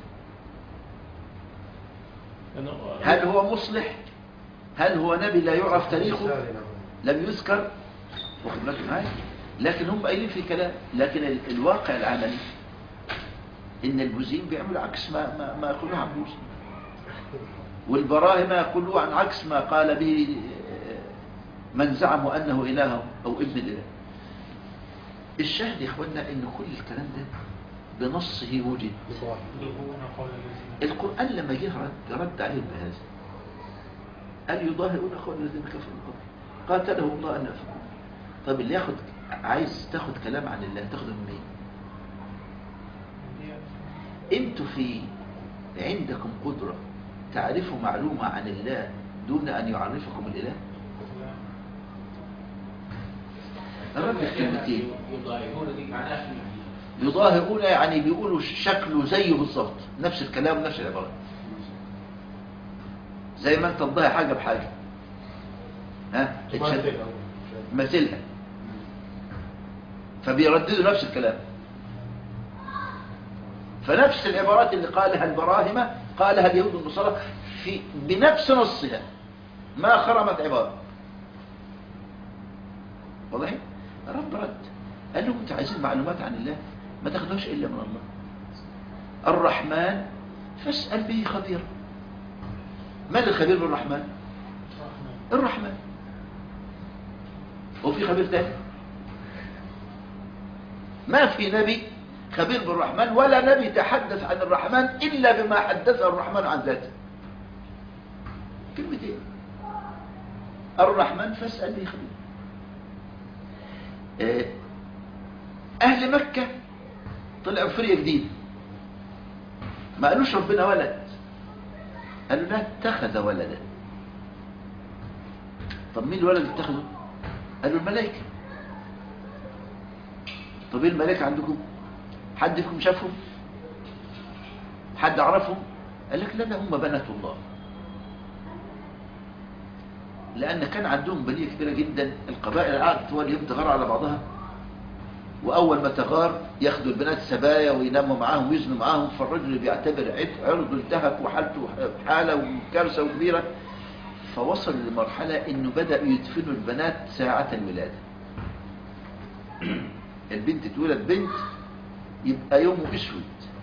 لانه هل هو مصلح هل هو نبي لا يعرف تاريخه مثال لهم. لم يذكر واخد بالك معايا لكن هم قايلين في كلام لكن ال- الواقع العملي ان البوذيين بيعملوا عكس ما ما, ما يقولوه عن موسى والبراهمة يقولوا عن عكس ما قال به من زعموا انه اله او ابن الاله الشاهد يا اخوانا ان كل الكلام ده بنصه وجد الله. يضربون قول الذين القرآن لما جه رد, رد عليهم بهذا قال يضاهئون أخوان الذين كفروا من قبل قاتلهم الله أن أفكوا طب اللي ياخد عايز تاخد كلام عن الله تاخده من مين أنبياء. انتوا في عندكم قدرة تعرفوا معلومة عن الله دون أن يعرفكم الإله الرب في كلمتين يضايقون دي معناها شنو؟ يضاهئون يعني بيقولوا شكله زيه بالظبط نفس الكلام ونفس العبارة زي ما انت تضاهي حاجة بحاجة ها مثل اتشد- أو شيء. مثلها فبيرددوا نفس الكلام فنفس العبارات اللي قالها البراهمة قالها اليهود والنصارى في بنفس نصها ما خرمت عبارة واضح رب رد قال لهم انتوا عايزين معلومات عن الله ما تاخدوش الا من الله الرحمن فاسأل به خبيرا من الخبير بالرحمن الرحمن وفي خبير تاني ما في نبي خبير بالرحمن ولا نبي تحدث عن الرحمن إلا بما حدثه الرحمن عن ذاته كلمتين الرحمن فاسأل به خبير آه، أهل مكة طلعوا فرية جديدة ما قالوش ربنا ولد قالوا لا اتخذ ولدا طب مين الولد اللي اتخذه قالوا الملائكة طب ايه الملائكة عندكم حد فيكم شافهم حد عرفهم قال لك لا ده هم بنات الله لأن كان عندهم بنية كبيرة جدا القبائل قعدت هو اللي تغار على بعضها وأول ما تغار ياخدوا البنات سبايا ويناموا معاهم ويزنوا معاهم فالرجل بيعتبر عت- عرضه انتهك وحالته حالة وكارثة كبيرة فوصل لمرحلة انه بدأوا يدفنوا البنات ساعة الولادة البنت تولد بنت يبقى يومه اسود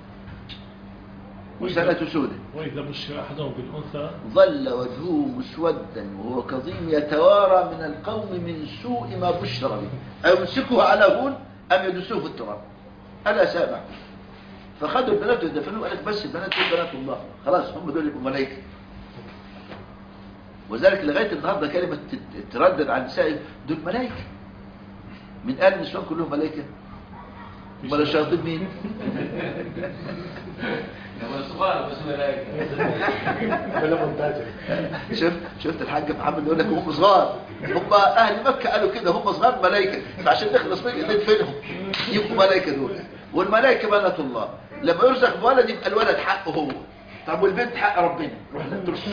وسنة سودة واذا بشر احدهم بالانثى ظل وجهه مسودا وهو كظيم يتوارى من القوم من سوء ما بشر به أيمسكه على هون أم يدسوه في التراب ألا سامع فخدوا البنات ودفنوه قال لك بس البنات دول بنات الله خلاص هم دول يبقوا ملائكة وذلك لغاية النهاردة كلمة تت- تردد عن النساء دول ملائكة من قال النسوان كلهم ملائكة امال الشياطين مين؟ لما صغار بس ملائكة ولا منتاجة شفت شفت الحاج محمد يقول لك هم صغار هم اهل مكه قالوا كده هم صغار ملائكه فعشان نخلص من ندفنهم يبقوا ملائكه دول والملائكه بنات الله لما يرزق بولد يبقى الولد حقه هو طب والبنت حق ربنا روح لا ترش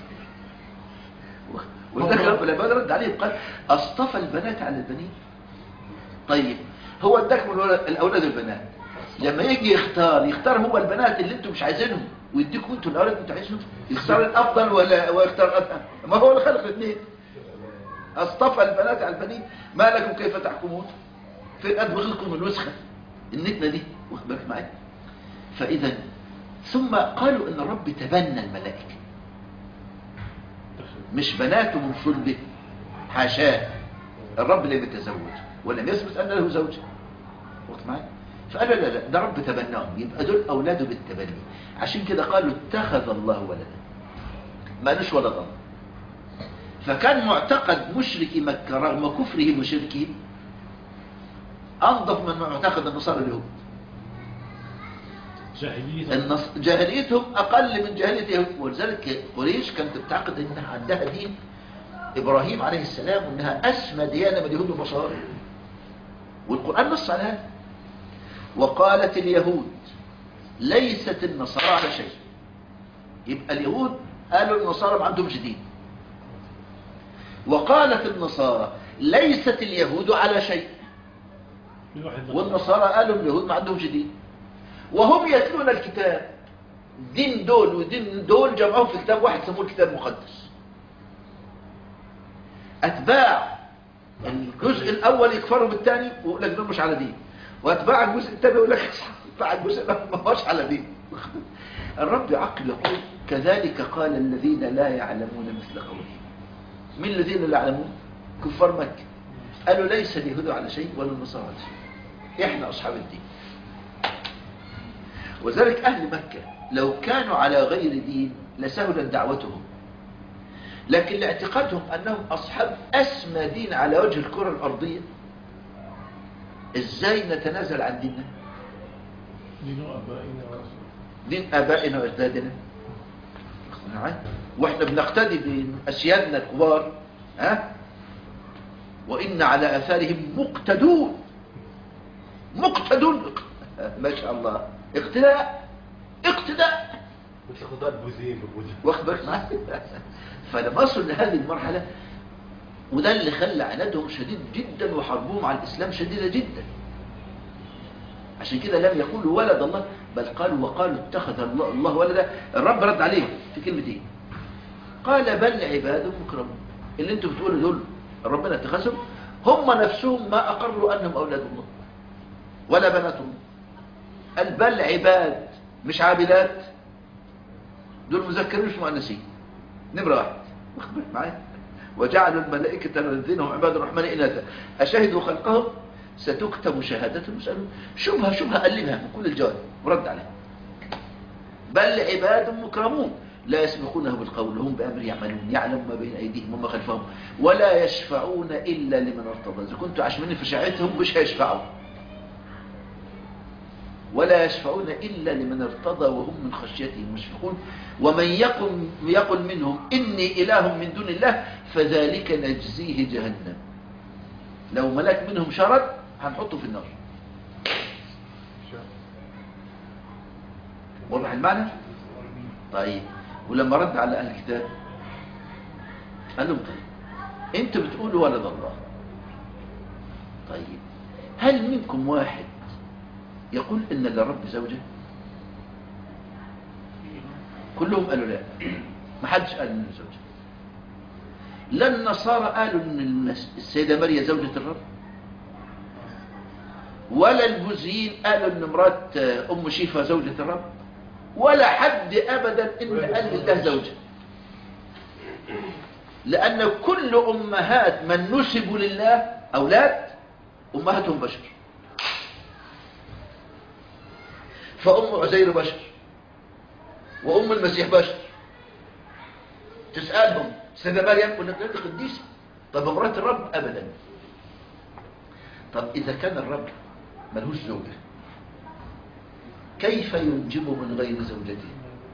ولذلك رب العباد رد عليه قال اصطفى البنات على البنين طيب هو اداكم الولد الاولاد البنات لما يجي يختار يختار هو البنات اللي انتم مش عايزينهم ويديكم انتوا الاولاد اللي انتوا عايزينهم يختار الافضل ولا ويختار الأدنى ما هو اللي خلق الاثنين اصطفى البنات على البنين ما لكم كيف تحكمون في ادمغكم الوسخه النتنه دي واخد بالك معايا فاذا ثم قالوا ان الرب تبنى الملائكه مش بناته من صلبه حاشاه الرب لم يتزوج ولم يثبت أن له زوجة وقت معي فقال لا لا ده رب تبناهم يبقى دول أولاده بالتبني عشان كده قالوا اتخذ الله ولدا ما قالوش ولد الله فكان معتقد مشركي مكة رغم كفرهم وشركهم أنظف من معتقد النصارى اليهود جاهلية النص... جاهليتهم أقل من جاهلية اليهود ولذلك قريش كانت بتعتقد أنها عندها دين إبراهيم عليه السلام وأنها أسمى ديانة من اليهود والنصارى والقرآن نص على هذا وقالت اليهود ليست النصارى على شيء يبقى اليهود قالوا النصارى ما عندهمش دين وقالت النصارى ليست اليهود على شيء في واحد والنصارى قالوا اليهود ما عندهمش دين وهم يتلون الكتاب دين دول ودين دول جمعوهم في كتاب واحد سموه الكتاب المقدس أتباع الجزء الأول يكفروا بالثاني ويقول لك دول مش على دين وأتباع الجزء الثاني يقول لك أتباع الجزء الأول ما هوش على دين الرب يعقل يقول كذلك قال الذين لا يعلمون مثل قولهم من الذين لا يعلمون كفار مكة قالوا ليس اليهود على شيء ولا النصارى على شيء احنا اصحاب الدين وذلك اهل مكة لو كانوا على غير دين لسهلت دعوتهم لكن لاعتقادهم انهم اصحاب اسمى دين على وجه الكرة الارضية ازاي نتنازل عن ديننا دين أبائنا ورسولنا دين ابائنا واجدادنا نعم. واحنا بنقتدي باسيادنا الكبار ها وان على اثارهم مقتدون مقتدون ما شاء الله اقتداء اقتداء مثل خضار بوذيين ببوذي واخد بالك معايا فلما وصلوا لهذه المرحله وده اللي خلى عنادهم شديد جدا وحربهم على الاسلام شديده جدا عشان كده لم يقولوا ولد الله بل قالوا وقالوا اتخذ الله, الله ولدا الرب رد عليهم في كلمتين قال بل عباد مكرمون اللي انتوا بتقولوا دول ربنا اتخذهم هم نفسهم ما اقروا انهم اولاد الله ولا بنات الله قال بل عباد مش عابدات دول مذكرين مش مؤنثين نمرة واحد واخد بالك معايا وجعلوا الملائكة الذين هم عباد الرحمن إناثا أشهدوا خلقهم ستكتب شهادتهم يسألون شبهة شبهة قلبها من كل الجوانب ورد عليها بل عباد مكرمون لا يسبقونه بالقول هم بأمر يعملون يعلم ما بين أيديهم وما خلفهم ولا يشفعون إلا لمن ارتضى إذا كنتوا عشمين في شاعتهم مش هيشفعوا ولا يشفعون إلا لمن ارتضى وهم من خشيته مشفقون ومن يقل, يقل منهم إني إله من دون الله فذلك نجزيه جهنم لو ملاك منهم شرد هنحطه في النار واضح المعنى طيب ولما رد على أهل الكتاب قال لهم طيب انتوا بتقولوا ولد الله طيب هل منكم واحد يقول ان للرب زوجة كلهم قالوا لا ما حدش قال ان زوجة لا النصارى قالوا ان المس- السيدة مريم زوجة الرب ولا البوذيين قالوا ان مرات ام شيفا زوجة الرب ولا حد ابدا ان قال لله زوجة لان كل امهات من نسبوا لله اولاد امهاتهم بشر فأم عزير بشر وأم المسيح بشر تسألهم سيدة مريم قلنا لك قديسة طب مرات الرب أبدا طب إذا كان الرب ملهوش زوجة كيف ينجب من غير زوجته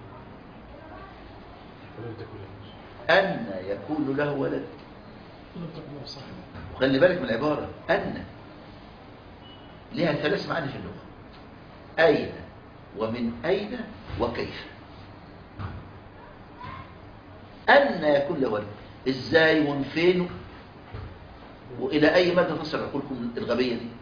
ولم تكن له أن يكون له ولد لم تكن له صاحبة وخلي بالك من العبارة أن لها ثلاث معاني في اللغة أين ومن أين وكيف أن يكون له ولد إزاي ومن فين وإلى أي مدى تصل عقولكم الغبية دي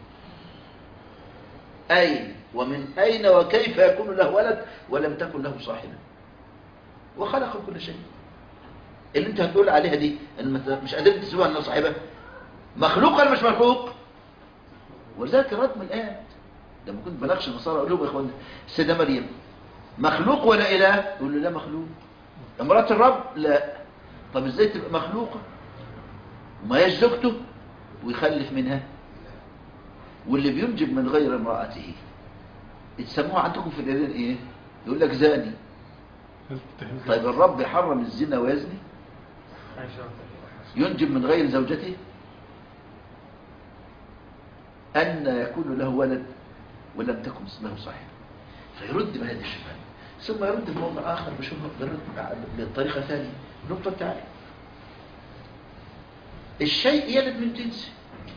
أين ومن أين وكيف يكون له ولد ولم تكن له صاحبة وخلق كل شيء اللي انت هتقول عليها دي ان مت- مش قادر تسويها انها صاحبة مخلوق ولا مش مخلوق ولذلك رد من الآيات لما كنت بناقش النصارى اقول لهم يا اخوان السيده مريم مخلوق ولا اله يقول له لا مخلوق امراه الرب لا طب ازاي تبقى مخلوقه وما يزوجته ويخلف منها واللي بينجب من غير امرأته يسموها عندكم في الإيران ايه يقول لك زاني هل تتهم طيب الرب يحرم الزنا ويزني ينجب من غير زوجته أن يكون له ولد ولم تكن له صحيح فيرد بهذه الشبهة ثم يرد بموضع آخر بشبهة برد بطريقة ثانية نقطة تعالى الشيء يلد من جنسه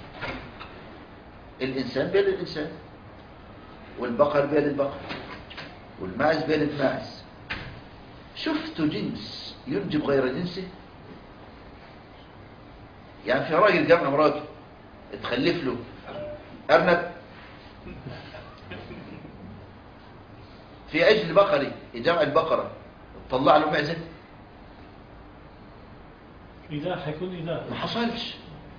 الإنسان بيلد الإنسان والبقر بيلد بقر والماعز بيلد ماعز شفت جنس ينجب غير جنسه يعني في راجل جمع مراته اتخلف له أرنب في عجل بقري جمع البقرة طلع له معزة إذا حيكون إذا ما حصلش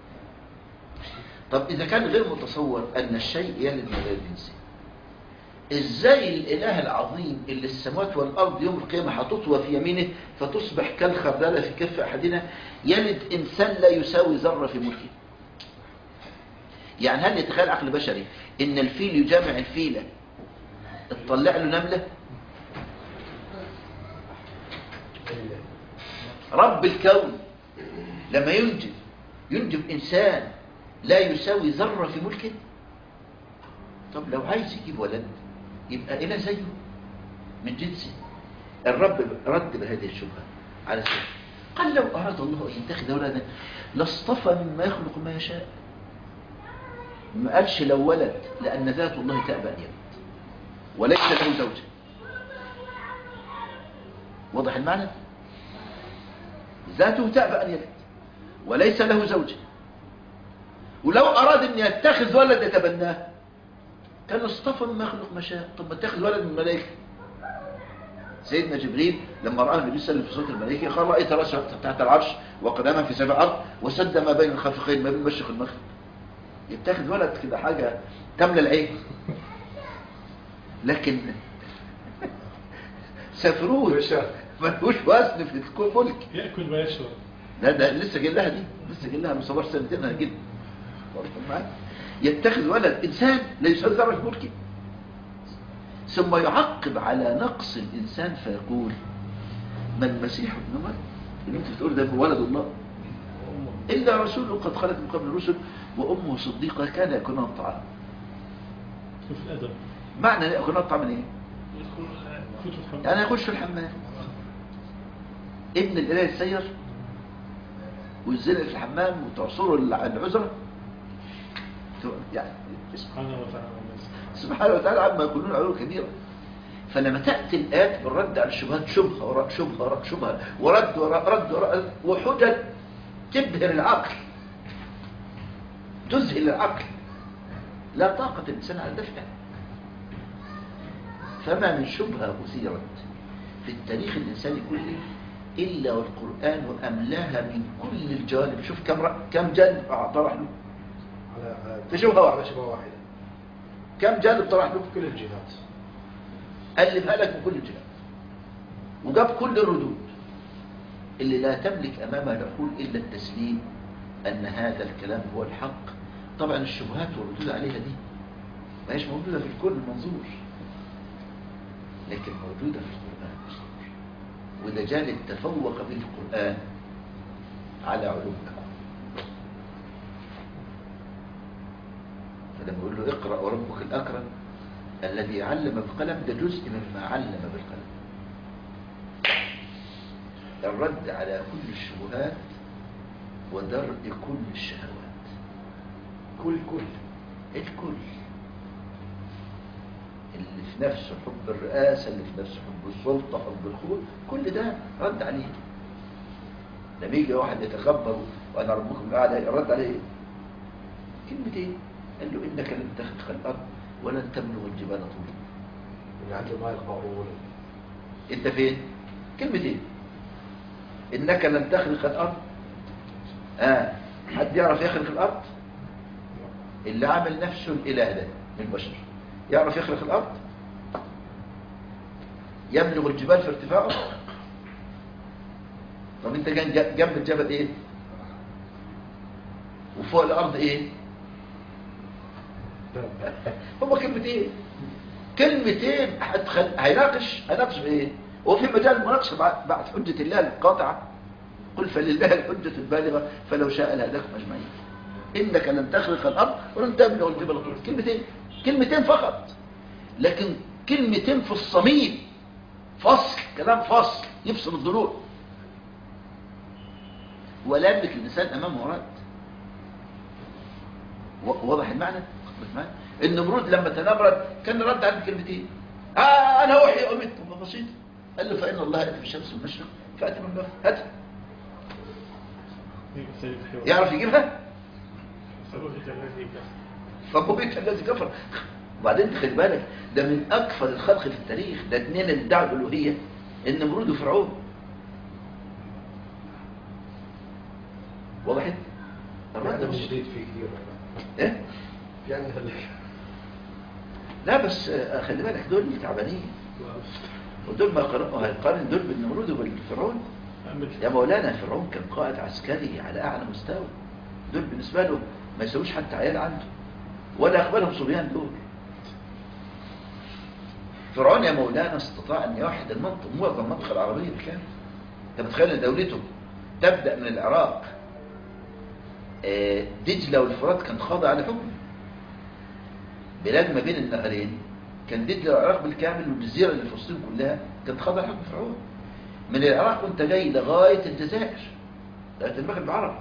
طب إذا كان غير متصور أن الشيء يلد من غير جنسه إزاي الإله العظيم اللي السماوات والأرض يوم القيامة هتطوى في يمينه فتصبح كالخردلة في كف أحدنا يلد إنسان لا يساوي ذرة في ملكه يعني هل يتخيل عقل بشري إن الفيل يجامع الفيلة تطلع له نملة رب الكون لما ينجب ينجب إنسان لا يساوي ذرة في ملكه طب لو عايز يجيب ولد يبقى إله زيه من جنسه الرب رد بهذه الشبهة على سبيل قال لو أراد الله أن يتخذ ولدا لاصطفى مما يخلق ما يشاء ما قالش لو ولد لأن ذات الله تأبى أن يلد وليس له زوجة واضح المعنى ذاته تأبى أن يلد وليس له زوجة ولو أراد أن يتخذ ولد يتبناه كان اصطفى مما يخلق ما شاء طب ما اتخذ ولد من الملائكة سيدنا جبريل لما رأى النبي صلى الله عليه وسلم في صوت الملائكة قال رأيت رأسه تحت العرش وقدما في سبع أرض وسد ما بين الخافقين ما بين المشرق والمغرب يتخذ ولد كده حاجة تملى العين لكن سافروه ملوش وزن في كل ملك يأكل ما يشرب لا ده لسه جاي لها دي لسه جاي لها مصور سنتين هجيب يتخذ ولد انسان لا يساوي ذره في ملكه ثم يعقب على نقص الانسان فيقول ما المسيح ابن مريم اللي انت بتقول ده هو ولد الله الا رسول قد خلت من قبل الرسل وامه صديقه كان ياكلون الطعام في الأدب معنى ياكلون الطعام من ايه فوت الحمام يعني يخش في الحمام ابن الاله يتسير ويزنق في الحمام وتعصره العذره يعني سبحانه وتعالى سبحانه وتعالى عما يكونون علوم كبيرة فلما تأتي الآيات بالرد على الشبهات شبهة وراء شبهة وراء شبهة ورد وراء رد وراء وحجج تبهر العقل تذهل العقل لا طاقة الإنسان على دفعها فما من شبهة أثيرت في التاريخ الإنساني كله إلا والقرآن أملاها من كل الجوانب شوف كم ر... كم جانب طرح له على في شبهة واحدة. على شبهة واحدة كم جانب طرح له كل الجهات قلبها لك من كل الجهات وجاب كل الردود اللي لا تملك أمامها العقول إلا التسليم أن هذا الكلام هو الحق طبعا الشبهات والردود عليها دي ما هيش موجودة في الكل منظور لكن موجودة في القرآن وده جانب تفوق به القرآن على علوم الكون فلما يقول له اقرأ وربك الأكرم الذي علم بالقلم ده جزء مما علم بالقلم الرد على كل الشبهات ودرء كل الشهوات كل كل الكل اللي في نفسه حب الرئاسة اللي في نفسه حب السلطة حب الخروج كل ده رد عليه لما يجي واحد يتخبر وانا ربكم الاعلى رد عليه ايه؟ كلمتين قال له انك لن تخلق الارض ولن تبلغ الجبال طولا اللي عنده ما يقرؤون انت فين كلمتين انك لن تخلق الارض اه حد يعرف يخلق الارض اللي عامل نفسه الاله ده من البشر يعرف يخلق الارض يبلغ الجبال في ارتفاعه طب انت كان جنب الجبل ايه وفوق الارض ايه هما كلمتين كلمتين هتخل... هيناقش هيناقش بايه هو في مجال المناقشه بعد بعد حجه الله القاطعه قل فلله الحجه البالغه فلو شاء لهداكم اجمعين انك لن تخرق الارض ولن تبلغ الجبل طول كلمتين كلمتين فقط لكن كلمتين في الصميم فصل كلام فصل يفصل الضلوع ولا يملك الانسان امامه رد و- واضح المعنى واضح المعنى؟ النمرود لما تنمرد كان رد على كلمتين آه انا اوحي امت طب بسيط قال له فان الله ياتي بالشمس من المشرق فاتي من المغرب هات سيد الحوار يعرف يجيبها فبهت الذي كفر فبهت الذي كفر وبعدين خلي بالك ده من اكثر الخلق في التاريخ ده اتنين اللي ادعوا الالوهيه النمرود وفرعون وضحت الرد يعني مش جديد فيه كثير ايه يعني هلك لا بس آه، خلي بالك دول تعبانين ودول ما قارنوا هيقارن دول بالنمرود وبالفرعون يا مولانا فرعون كان قائد عسكري على اعلى مستوى دول بالنسبه له ما يسويش حتى عيال عنده ولا يقبلهم صبيان دول فرعون يا مولانا استطاع ان يوحد المنطق معظم المنطقه العربيه بالكامل انت متخيل ان دولته تبدا من العراق آه، دجله والفرات كان خاضع على حكم بلاد ما بين النهرين كان دجله والعراق بالكامل والجزيره اللي في فلسطين كلها كانت خاضعه لحكم فرعون من العراق وانت جاي لغايه الجزائر لغايه المغرب العربي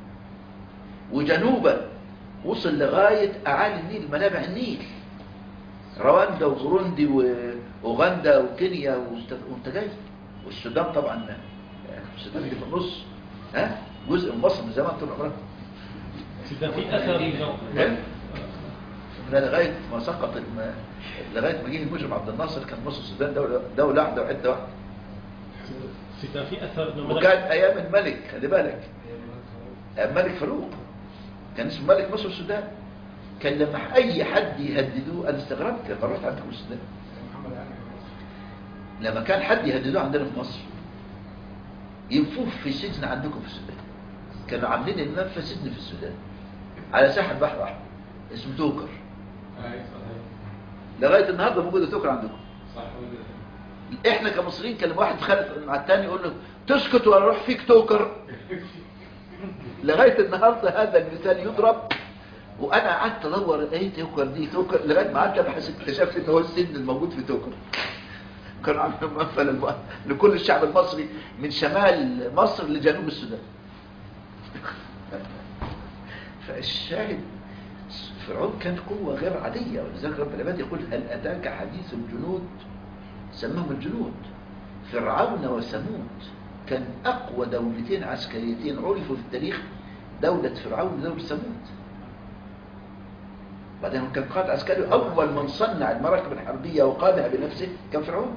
وجنوبا وصل لغايه اعالي النيل منابع النيل رواندا وبوروندي واوغندا وكينيا وست- وانت جاي والسودان طبعا يعني السودان دي في النص ها جزء من مصر من زمان طول عمرها سيدنا في اثر إنه- إيه؟ ده لغايه ما سقط الم... لغايه ما جه المجرم عبد الناصر كان مصر السودان دوله دوله واحده وحته واحده سيدنا في اثر انه وكان ايام الملك خلي بالك ايام ملك فاروق كان اسمه ملك مصر والسودان كان لما اي حد يهددوه انا استغربت لما رحت عندكم السودان لما كان حد يهددوه عندنا في مصر ينفوه في سجن عندكم في السودان كانوا عاملين المنفى سجن في السودان على ساحل البحر الاحمر اسمه توكر اي صحيح لغايه النهارده موجوده توكر عندكم صح وجد. احنا كمصريين كان واحد خالد مع التاني يقول له تسكت ولا اروح فيك توكر لغايه النهارده هذا المثال يضرب وانا قعدت ادور ايه توكر دي توكر لغايه ما قعدت ابحث اكتشفت ان هو السن الموجود في توكر كانوا عاملين مقفل الم- لكل الشعب المصري من شمال مصر لجنوب السودان فالشاهد فرعون كان قوة غير عادية ولذلك رب العباد يقول هل أتاك حديث الجنود سماهم الجنود فرعون وثمود كان أقوى دولتين عسكريتين عرفوا في التاريخ دولة فرعون ودولة ثمود بعدين هو كان قائد عسكري أول من صنع المراكب الحربية وقادها بنفسه كان فرعون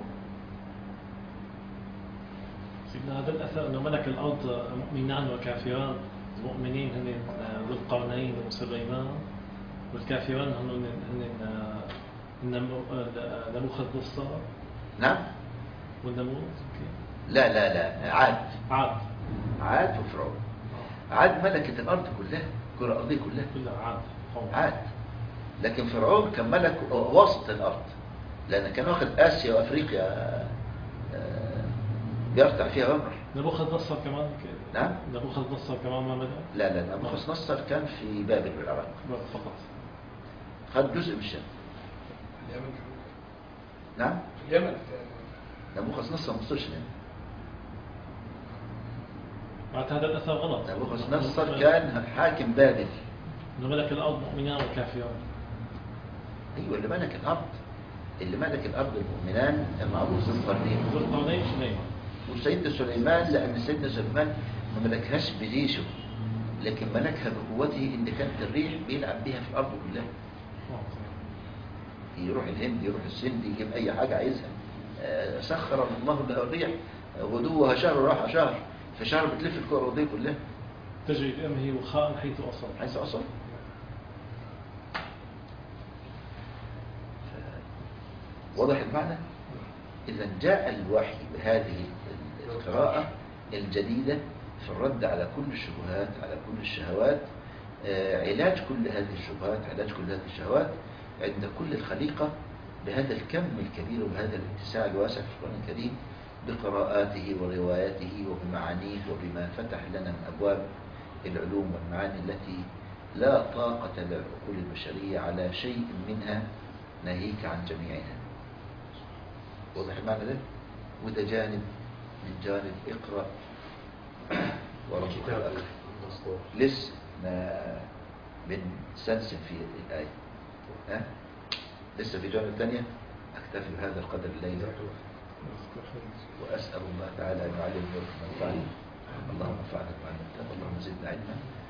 سيدنا هذا الاثر انه ملك الارض مؤمنان وكافران المؤمنين هن ذو القرنين وسليمان والكافران هن هن هن نبوخذ نصر نعم والنموذج لا لا لا عاد عاد عاد وفرعون عاد ملكت الأرض كلها الكرة الأرضية كلها كلها عاد قوم. عاد لكن فرعون كان ملك وسط الأرض لأن كان واخد آسيا وأفريقيا آه، بيرتع فيها عمر نبوخذ نصر كمان ك- نعم. نبوخذ نصر كمان ما بدأ لا لا نبوخذ نصر كان في بابل بالعراق فقط خد جزء من الشام اليمن نعم في اليمن نبوخذ نصر ما وصلش هنا بعد هذا الاثر غلط نبوخذ نصر كان حاكم بابل انه ملك الارض مؤمنان وكافران ايوه اللي ملك الارض اللي ملك الارض المؤمنان المعروف ذو القرنين ذو القرنين سليمان وسيدنا سليمان لأن سيدنا سليمان ما ملكهاش بجيشه لكن ملكها بقوته إن كانت الريح بيلعب بيها في الأرض كلها يروح الهند يروح السند يجيب أي حاجة عايزها آه، سخر الله له الريح غدوها شهر وراحة شهر في شهر بتلف الكرة الأرضية كلها تجري بأمه وخاء حيث أصل حيث أصل ف- واضح المعنى إذا جاء الوحي بهذه القراءة الجديدة في الرد على كل الشبهات على كل الشهوات آه، علاج كل هذه الشبهات علاج كل هذه الشهوات عند كل الخليقة بهذا الكم الكبير وبهذا الاتساع الواسع في القرآن الكريم بقراءاته ورواياته وبمعانيه وبما فتح لنا من أبواب العلوم والمعاني التي لا طاقة للعقول البشرية على شيء منها ناهيك عن جميعها واضح المعنى ده؟ وده جانب من جانب اقرأ وربك كتاب الأكرم مسطور لسه ما بنسلسل في الآية ها؟ لسه في جانب ثانية أكتفي بهذا القدر الليلة وأسأل الله تعالى أن يعلمني ويرحمني اللهم انفعنا بما علمتنا اللهم زدنا علما